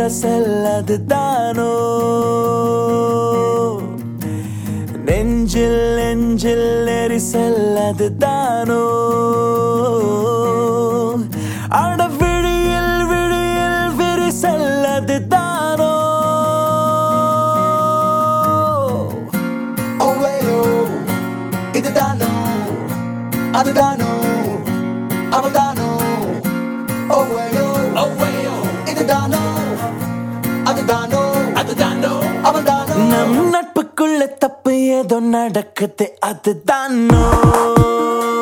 உரசல் அதுதானோ நெஞ்சில் நெஞ்சில் எரிசல் அதுதானோ அட விழியில் விழியில் விரிசல் அதுதானோ ஓவேயோ இதுதானோ அதுதானோ அவள்தானோ ஓவேயோ ஓவேயோ இதுதானோ அதுதானோ அதுதானோ அவள்தானோ நம் நட்புக்குள்ள தப்பு ஏதோ நடக்குது அதுதானோ